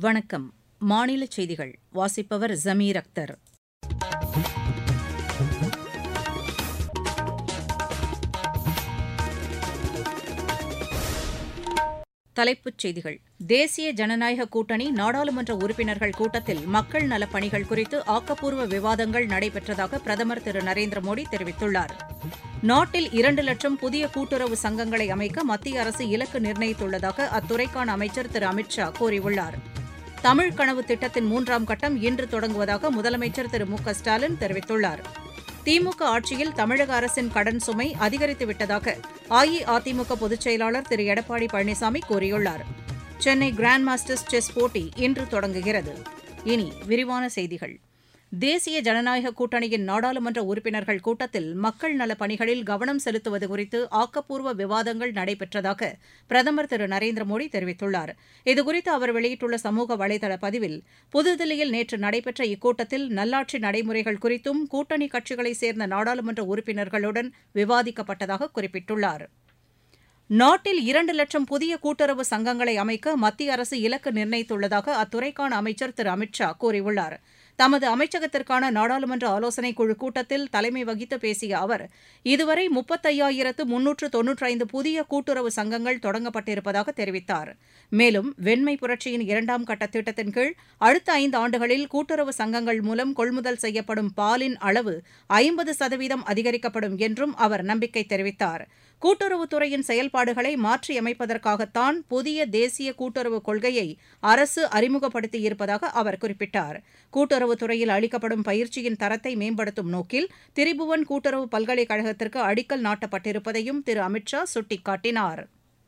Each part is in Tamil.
வணக்கம் மாநில செய்திகள் வாசிப்பவர் ஜமீர் அக்தர் தலைப்புச் செய்திகள் தேசிய ஜனநாயக கூட்டணி நாடாளுமன்ற உறுப்பினர்கள் கூட்டத்தில் மக்கள் நலப் பணிகள் குறித்து ஆக்கப்பூர்வ விவாதங்கள் நடைபெற்றதாக பிரதமர் திரு நரேந்திர மோடி தெரிவித்துள்ளார் நாட்டில் இரண்டு லட்சம் புதிய கூட்டுறவு சங்கங்களை அமைக்க மத்திய அரசு இலக்கு நிர்ணயித்துள்ளதாக அத்துறைக்கான அமைச்சர் திரு அமித் ஷா கூறியுள்ளார் தமிழ் கனவு திட்டத்தின் மூன்றாம் கட்டம் இன்று தொடங்குவதாக முதலமைச்சர் திரு மு க ஸ்டாலின் தெரிவித்துள்ளார் திமுக ஆட்சியில் தமிழக அரசின் கடன் சுமை அதிகரித்துவிட்டதாக அஇஅதிமுக பொதுச் செயலாளர் திரு எடப்பாடி பழனிசாமி கூறியுள்ளார் சென்னை கிராண்ட் மாஸ்டர்ஸ் செஸ் போட்டி இன்று தொடங்குகிறது இனி விரிவான செய்திகள் தேசிய ஜனநாயக கூட்டணியின் நாடாளுமன்ற உறுப்பினர்கள் கூட்டத்தில் மக்கள் நலப் பணிகளில் கவனம் செலுத்துவது குறித்து ஆக்கப்பூர்வ விவாதங்கள் நடைபெற்றதாக பிரதமர் திரு நரேந்திர மோடி தெரிவித்துள்ளார் இதுகுறித்து அவர் வெளியிட்டுள்ள சமூக வலைதள பதிவில் புதுதில்லியில் நேற்று நடைபெற்ற இக்கூட்டத்தில் நல்லாட்சி நடைமுறைகள் குறித்தும் கூட்டணி கட்சிகளைச் சேர்ந்த நாடாளுமன்ற உறுப்பினர்களுடன் விவாதிக்கப்பட்டதாக குறிப்பிட்டுள்ளார் நாட்டில் இரண்டு லட்சம் புதிய கூட்டுறவு சங்கங்களை அமைக்க மத்திய அரசு இலக்கு நிர்ணயித்துள்ளதாக அத்துறைக்கான அமைச்சர் திரு அமித் ஷா கூறியுள்ளார் தமது அமைச்சகத்திற்கான நாடாளுமன்ற ஆலோசனைக் குழு கூட்டத்தில் தலைமை வகித்து பேசிய அவர் இதுவரை முப்பத்தையாயிரத்து முன்னூற்று தொன்னூற்றைந்து புதிய கூட்டுறவு சங்கங்கள் தொடங்கப்பட்டிருப்பதாக தெரிவித்தார் மேலும் வெண்மை புரட்சியின் இரண்டாம் கட்ட திட்டத்தின் கீழ் அடுத்த ஐந்து ஆண்டுகளில் கூட்டுறவு சங்கங்கள் மூலம் கொள்முதல் செய்யப்படும் பாலின் அளவு ஐம்பது சதவீதம் அதிகரிக்கப்படும் என்றும் அவர் நம்பிக்கை தெரிவித்தார் கூட்டுறவுத்துறையின் செயல்பாடுகளை மாற்றியமைப்பதற்காகத்தான் புதிய தேசிய கூட்டுறவு கொள்கையை அரசு அறிமுகப்படுத்தியிருப்பதாக அவர் குறிப்பிட்டார் கூட்டுறவுத்துறையில் அளிக்கப்படும் பயிற்சியின் தரத்தை மேம்படுத்தும் நோக்கில் திரிபுவன் கூட்டுறவு பல்கலைக்கழகத்திற்கு அடிக்கல் நாட்டப்பட்டிருப்பதையும் திரு அமித் ஷா சுட்டிக்காட்டினார்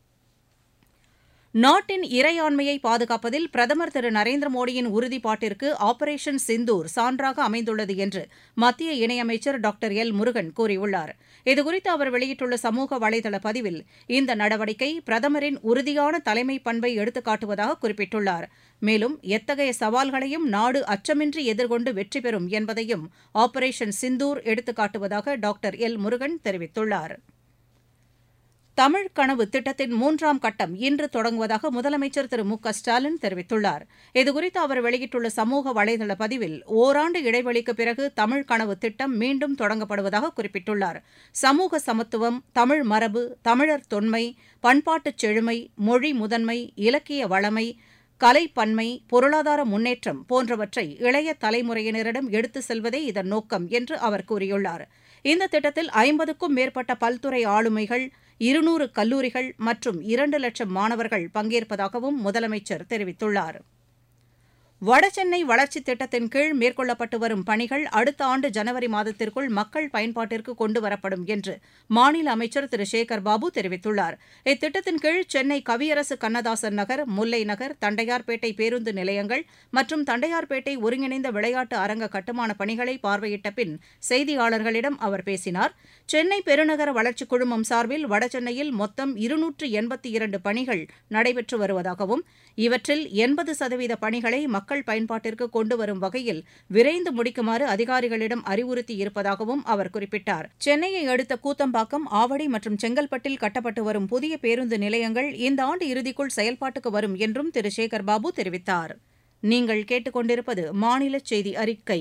நாட்டின் இறையாண்மையை பாதுகாப்பதில் பிரதமர் திரு நரேந்திர மோடியின் உறுதிப்பாட்டிற்கு ஆபரேஷன் சிந்தூர் சான்றாக அமைந்துள்ளது என்று மத்திய இணையமைச்சர் டாக்டர் எல் முருகன் கூறியுள்ளார் இதுகுறித்து அவர் வெளியிட்டுள்ள சமூக வலைதள பதிவில் இந்த நடவடிக்கை பிரதமரின் உறுதியான தலைமை பண்பை எடுத்துக்காட்டுவதாக குறிப்பிட்டுள்ளார் மேலும் எத்தகைய சவால்களையும் நாடு அச்சமின்றி எதிர்கொண்டு வெற்றி பெறும் என்பதையும் ஆபரேஷன் சிந்தூர் எடுத்துக்காட்டுவதாக டாக்டர் எல் முருகன் தெரிவித்துள்ளார் தமிழ் கனவு திட்டத்தின் மூன்றாம் கட்டம் இன்று தொடங்குவதாக முதலமைச்சர் திரு மு க ஸ்டாலின் தெரிவித்துள்ளார் இதுகுறித்து அவர் வெளியிட்டுள்ள சமூக வலைதள பதிவில் ஓராண்டு இடைவெளிக்கு பிறகு தமிழ் கனவு திட்டம் மீண்டும் தொடங்கப்படுவதாக குறிப்பிட்டுள்ளார் சமூக சமத்துவம் தமிழ் மரபு தமிழர் தொன்மை பண்பாட்டுச் செழுமை மொழி முதன்மை இலக்கிய வளமை கலைப்பன்மை பொருளாதார முன்னேற்றம் போன்றவற்றை இளைய தலைமுறையினரிடம் எடுத்து செல்வதே இதன் நோக்கம் என்று அவர் கூறியுள்ளார் இந்த திட்டத்தில் ஐம்பதுக்கும் மேற்பட்ட பல்துறை ஆளுமைகள் இருநூறு கல்லூரிகள் மற்றும் இரண்டு லட்சம் மாணவர்கள் பங்கேற்பதாகவும் முதலமைச்சர் தெரிவித்துள்ளார் வடசென்னை வளர்ச்சித் திட்டத்தின் கீழ் மேற்கொள்ளப்பட்டு வரும் பணிகள் அடுத்த ஆண்டு ஜனவரி மாதத்திற்குள் மக்கள் பயன்பாட்டிற்கு கொண்டுவரப்படும் என்று மாநில அமைச்சர் திரு சேகர் பாபு தெரிவித்துள்ளார் இத்திட்டத்தின் கீழ் சென்னை கவியரசு கண்ணதாசன் நகர் முல்லை நகர் தண்டையார்பேட்டை பேருந்து நிலையங்கள் மற்றும் தண்டையார்பேட்டை ஒருங்கிணைந்த விளையாட்டு அரங்க கட்டுமான பணிகளை பார்வையிட்ட பின் செய்தியாளர்களிடம் அவர் பேசினார் சென்னை பெருநகர வளர்ச்சிக் குழுமம் சார்பில் வடசென்னையில் மொத்தம் இருநூற்று எண்பத்தி இரண்டு பணிகள் நடைபெற்று வருவதாகவும் இவற்றில் எண்பது சதவீத பணிகளை மக்கள் பயன்பாட்டிற்கு கொண்டு வரும் வகையில் விரைந்து முடிக்குமாறு அதிகாரிகளிடம் அறிவுறுத்தியிருப்பதாகவும் அவர் குறிப்பிட்டார் சென்னையை அடுத்த கூத்தம்பாக்கம் ஆவடி மற்றும் செங்கல்பட்டில் கட்டப்பட்டு வரும் புதிய பேருந்து நிலையங்கள் இந்த ஆண்டு இறுதிக்குள் செயல்பாட்டுக்கு வரும் என்றும் திரு சேகர் பாபு தெரிவித்தார் நீங்கள் கேட்டுக்கொண்டிருப்பது மாநில செய்தி அறிக்கை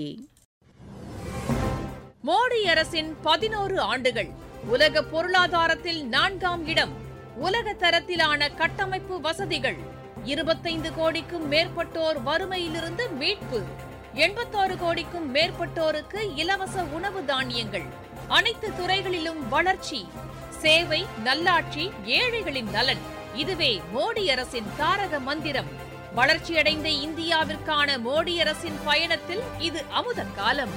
மோடி அரசின் பதினோரு ஆண்டுகள் உலக பொருளாதாரத்தில் நான்காம் இடம் உலக தரத்திலான கட்டமைப்பு வசதிகள் இருபத்தைந்து கோடிக்கும் மேற்பட்டோர் வறுமையிலிருந்து மீட்பு எண்பத்தாறு கோடிக்கும் மேற்பட்டோருக்கு இலவச உணவு தானியங்கள் அனைத்து துறைகளிலும் வளர்ச்சி சேவை நல்லாட்சி ஏழைகளின் நலன் இதுவே மோடி அரசின் தாரக மந்திரம் வளர்ச்சியடைந்த இந்தியாவிற்கான மோடி அரசின் பயணத்தில் இது அமுத காலம்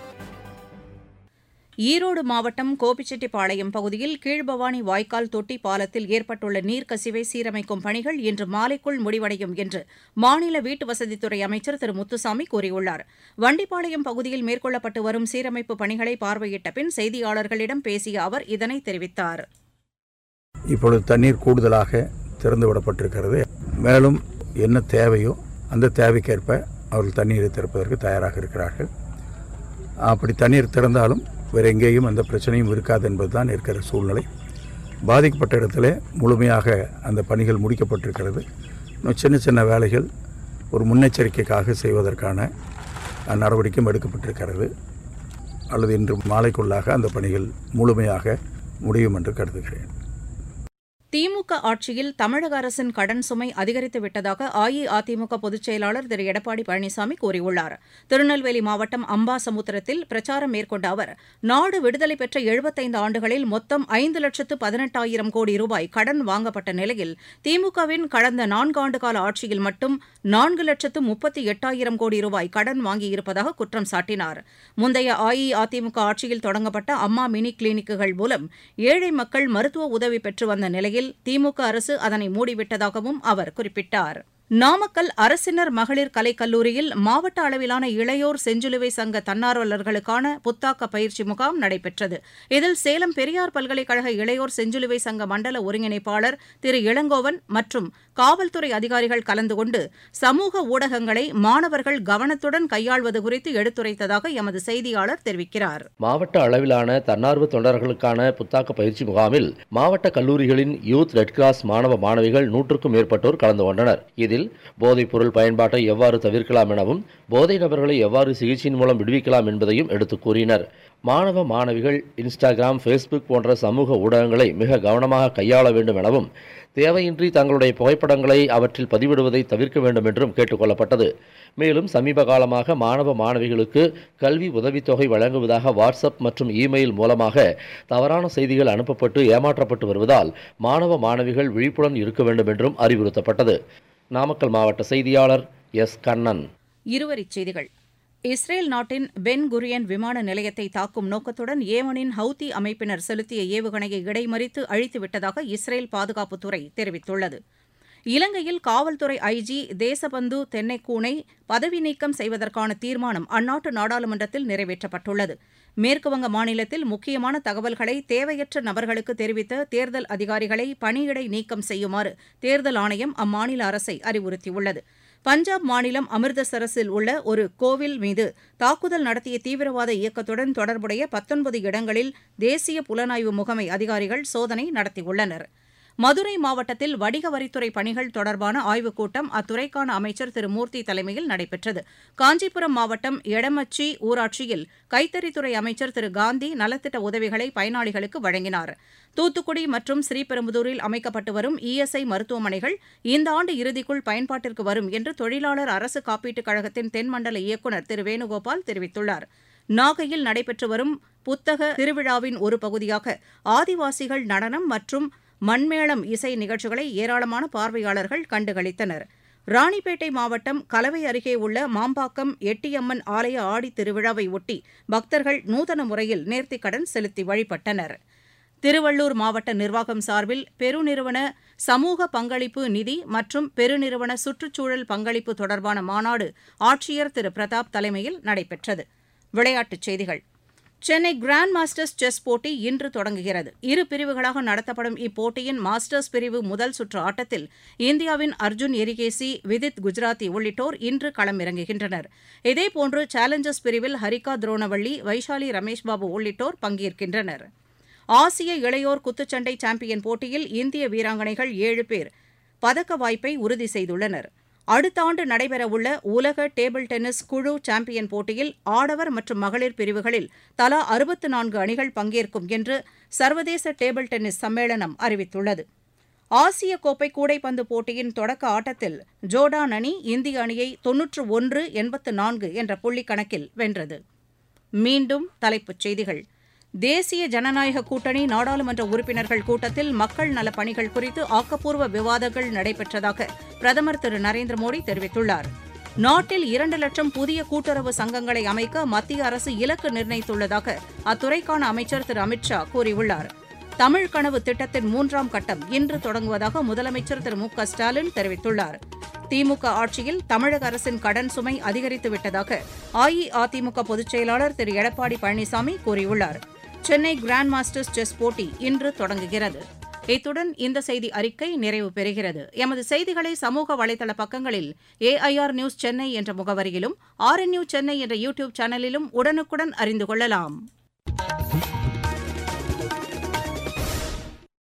ஈரோடு மாவட்டம் கோபிச்செட்டிப்பாளையம் பகுதியில் கீழ்பவானி வாய்க்கால் தொட்டி பாலத்தில் ஏற்பட்டுள்ள நீர்க்கசிவை சீரமைக்கும் பணிகள் இன்று மாலைக்குள் முடிவடையும் என்று மாநில வீட்டு வசதித்துறை அமைச்சர் திரு முத்துசாமி கூறியுள்ளார் வண்டிப்பாளையம் பகுதியில் மேற்கொள்ளப்பட்டு வரும் சீரமைப்பு பணிகளை பார்வையிட்ட பின் செய்தியாளர்களிடம் பேசிய அவர் இதனை தெரிவித்தார் இப்பொழுது தண்ணீர் கூடுதலாக திறந்து விடப்பட்டிருக்கிறது மேலும் என்ன தேவையோ அந்த தேவைக்கேற்ப அவர்கள் தண்ணீரை திறப்பதற்கு தயாராக இருக்கிறார்கள் அப்படி தண்ணீர் திறந்தாலும் வேறு எங்கேயும் அந்த பிரச்சனையும் இருக்காது என்பதுதான் இருக்கிற சூழ்நிலை பாதிக்கப்பட்ட இடத்துல முழுமையாக அந்த பணிகள் முடிக்கப்பட்டிருக்கிறது இன்னும் சின்ன சின்ன வேலைகள் ஒரு முன்னெச்சரிக்கைக்காக செய்வதற்கான அஹ், நடவடிக்கையும் எடுக்கப்பட்டிருக்கிறது அல்லது இன்று மாலைக்குள்ளாக அந்த பணிகள் முழுமையாக முடியும் என்று கருதுகிறேன் திமுக ஆட்சியில் தமிழக அரசின் கடன் சுமை அதிகரித்து விட்டதாக அஇஅதிமுக பொதுச் செயலாளர் திரு எடப்பாடி பழனிசாமி கூறியுள்ளார் திருநெல்வேலி மாவட்டம் அம்பாசமுத்திரத்தில் பிரச்சாரம் மேற்கொண்ட அவர் நாடு விடுதலை பெற்ற எழுபத்தைந்து ஆண்டுகளில் மொத்தம் ஐந்து லட்சத்து பதினெட்டாயிரம் கோடி ரூபாய் கடன் வாங்கப்பட்ட நிலையில் திமுகவின் கடந்த நான்காண்டு கால ஆட்சியில் மட்டும் நான்கு லட்சத்து முப்பத்தி எட்டாயிரம் கோடி ரூபாய் கடன் வாங்கியிருப்பதாக குற்றம் சாட்டினார் முந்தைய அஇஅதிமுக ஆட்சியில் தொடங்கப்பட்ட அம்மா மினி கிளினிக்குகள் மூலம் ஏழை மக்கள் மருத்துவ உதவி பெற்று வந்த நிலையில் திமுக அரசு அதனை மூடிவிட்டதாகவும் அவர் குறிப்பிட்டார் நாமக்கல் அரசினர் மகளிர் கலைக் கல்லூரியில் மாவட்ட அளவிலான இளையோர் செஞ்சிலுவை சங்க தன்னார்வலர்களுக்கான புத்தாக்க பயிற்சி முகாம் நடைபெற்றது இதில் சேலம் பெரியார் பல்கலைக்கழக இளையோர் செஞ்சிலுவை சங்க மண்டல ஒருங்கிணைப்பாளர் திரு இளங்கோவன் மற்றும் காவல்துறை அதிகாரிகள் கலந்து கொண்டு சமூக ஊடகங்களை மாணவர்கள் கவனத்துடன் கையாள்வது குறித்து எடுத்துரைத்ததாக எமது செய்தியாளர் தெரிவிக்கிறார் மாவட்ட அளவிலான தன்னார்வ தொண்டர்களுக்கான புத்தாக்க பயிற்சி முகாமில் மாவட்ட கல்லூரிகளின் யூத் ரெட் கிராஸ் மாணவ மாணவிகள் நூற்றுக்கும் மேற்பட்டோர் கலந்து கொண்டனர் இதில் போதைப் பொருள் பயன்பாட்டை எவ்வாறு தவிர்க்கலாம் எனவும் போதை நபர்களை எவ்வாறு சிகிச்சையின் மூலம் விடுவிக்கலாம் என்பதையும் எடுத்துக் கூறினர் மாணவ மாணவிகள் இன்ஸ்டாகிராம் ஃபேஸ்புக் போன்ற சமூக ஊடகங்களை மிக கவனமாக கையாள வேண்டும் எனவும் தேவையின்றி தங்களுடைய புகைப்படங்களை அவற்றில் பதிவிடுவதை தவிர்க்க வேண்டும் என்றும் கேட்டுக்கொள்ளப்பட்டது மேலும் சமீப காலமாக மாணவ மாணவிகளுக்கு கல்வி உதவித்தொகை வழங்குவதாக வாட்ஸ்அப் மற்றும் இமெயில் மூலமாக தவறான செய்திகள் அனுப்பப்பட்டு ஏமாற்றப்பட்டு வருவதால் மாணவ மாணவிகள் விழிப்புடன் இருக்க வேண்டும் என்றும் அறிவுறுத்தப்பட்டது நாமக்கல் மாவட்ட செய்தியாளர் எஸ் கண்ணன் இருவரிச் செய்திகள் இஸ்ரேல் நாட்டின் பென் குரியன் விமான நிலையத்தை தாக்கும் நோக்கத்துடன் ஏமனின் ஹவுதி அமைப்பினர் செலுத்திய ஏவுகணையை இடைமறித்து அழித்துவிட்டதாக இஸ்ரேல் பாதுகாப்புத்துறை தெரிவித்துள்ளது இலங்கையில் காவல்துறை ஐஜி தேசபந்து தென்னைக்கூனை பதவி நீக்கம் செய்வதற்கான தீர்மானம் அந்நாட்டு நாடாளுமன்றத்தில் நிறைவேற்றப்பட்டுள்ளது மேற்குவங்க மாநிலத்தில் முக்கியமான தகவல்களை தேவையற்ற நபர்களுக்கு தெரிவித்த தேர்தல் அதிகாரிகளை பணியிடை நீக்கம் செய்யுமாறு தேர்தல் ஆணையம் அம்மாநில அரசை அறிவுறுத்தியுள்ளது பஞ்சாப் மாநிலம் அமிர்தசரஸில் உள்ள ஒரு கோவில் மீது தாக்குதல் நடத்திய தீவிரவாத இயக்கத்துடன் தொடர்புடைய பத்தொன்பது இடங்களில் தேசிய புலனாய்வு முகமை அதிகாரிகள் சோதனை நடத்தியுள்ளனர் மதுரை மாவட்டத்தில் வணிக வரித்துறை பணிகள் தொடர்பான ஆய்வுக் கூட்டம் அத்துறைக்கான அமைச்சர் திரு மூர்த்தி தலைமையில் நடைபெற்றது காஞ்சிபுரம் மாவட்டம் எடமச்சி ஊராட்சியில் கைத்தறித்துறை அமைச்சர் திரு காந்தி நலத்திட்ட உதவிகளை பயனாளிகளுக்கு வழங்கினார் தூத்துக்குடி மற்றும் ஸ்ரீபெரும்புதூரில் அமைக்கப்பட்டு வரும் இஎஸ்ஐ மருத்துவமனைகள் இந்த ஆண்டு இறுதிக்குள் பயன்பாட்டிற்கு வரும் என்று தொழிலாளர் அரசு காப்பீட்டுக் கழகத்தின் தென்மண்டல இயக்குநர் திரு வேணுகோபால் தெரிவித்துள்ளார் நாகையில் நடைபெற்று வரும் புத்தக திருவிழாவின் ஒரு பகுதியாக ஆதிவாசிகள் நடனம் மற்றும் மண்மேளம் இசை நிகழ்ச்சிகளை ஏராளமான பார்வையாளர்கள் கண்டுகளித்தனர் ராணிப்பேட்டை மாவட்டம் கலவை அருகே உள்ள மாம்பாக்கம் எட்டியம்மன் ஆலய ஆடித் திருவிழாவை ஒட்டி பக்தர்கள் நூதன முறையில் நேர்த்திக்கடன் செலுத்தி வழிபட்டனர் திருவள்ளூர் மாவட்ட நிர்வாகம் சார்பில் பெருநிறுவன சமூக பங்களிப்பு நிதி மற்றும் பெருநிறுவன சுற்றுச்சூழல் பங்களிப்பு தொடர்பான மாநாடு ஆட்சியர் திரு பிரதாப் தலைமையில் நடைபெற்றது விளையாட்டுச் செய்திகள் சென்னை கிராண்ட் மாஸ்டர்ஸ் செஸ் போட்டி இன்று தொடங்குகிறது இரு பிரிவுகளாக நடத்தப்படும் இப்போட்டியின் மாஸ்டர்ஸ் பிரிவு முதல் சுற்று ஆட்டத்தில் இந்தியாவின் அர்ஜுன் எரிகேசி விதித் குஜராத்தி உள்ளிட்டோர் இன்று களமிறங்குகின்றனர் இதேபோன்று சேலஞ்சர்ஸ் பிரிவில் ஹரிகா துரோணவள்ளி வைஷாலி ரமேஷ்பாபு உள்ளிட்டோர் பங்கேற்கின்றனர் ஆசிய இளையோர் குத்துச்சண்டை சாம்பியன் போட்டியில் இந்திய வீராங்கனைகள் ஏழு பேர் பதக்க வாய்ப்பை உறுதி செய்துள்ளனர் அடுத்த ஆண்டு நடைபெறவுள்ள உலக டேபிள் டென்னிஸ் குழு சாம்பியன் போட்டியில் ஆடவர் மற்றும் மகளிர் பிரிவுகளில் தலா அறுபத்து நான்கு அணிகள் பங்கேற்கும் என்று சர்வதேச டேபிள் டென்னிஸ் சம்மேளனம் அறிவித்துள்ளது ஆசிய கோப்பை கூடைப்பந்து போட்டியின் தொடக்க ஆட்டத்தில் ஜோர்டான் அணி இந்திய அணியை தொன்னூற்று ஒன்று எண்பத்து நான்கு என்ற புள்ளிக் கணக்கில் வென்றது மீண்டும் தலைப்புச் செய்திகள் தேசிய ஜனநாயக கூட்டணி நாடாளுமன்ற உறுப்பினர்கள் கூட்டத்தில் மக்கள் நலப் பணிகள் குறித்து ஆக்கப்பூர்வ விவாதங்கள் நடைபெற்றதாக பிரதமர் திரு நரேந்திர மோடி தெரிவித்துள்ளார் நாட்டில் இரண்டு லட்சம் புதிய கூட்டுறவு சங்கங்களை அமைக்க மத்திய அரசு இலக்கு நிர்ணயித்துள்ளதாக அத்துறைக்கான அமைச்சர் திரு அமித் ஷா கூறியுள்ளார் தமிழ் கனவு திட்டத்தின் மூன்றாம் கட்டம் இன்று தொடங்குவதாக முதலமைச்சர் திரு மு க ஸ்டாலின் தெரிவித்துள்ளார் திமுக ஆட்சியில் தமிழக அரசின் கடன் சுமை அதிகரித்து விட்டதாக அஇஅதிமுக பொதுச் செயலாளர் திரு எடப்பாடி பழனிசாமி கூறியுள்ளார் சென்னை கிராண்ட் மாஸ்டர்ஸ் செஸ் போட்டி இன்று தொடங்குகிறது இத்துடன் இந்த செய்தி அறிக்கை நிறைவு பெறுகிறது எமது செய்திகளை சமூக வலைதள பக்கங்களில் ஏஐஆர் நியூஸ் சென்னை என்ற முகவரியிலும் ஆர்என்யூ சென்னை என்ற யூடியூப் சேனலிலும் உடனுக்குடன் அறிந்து கொள்ளலாம்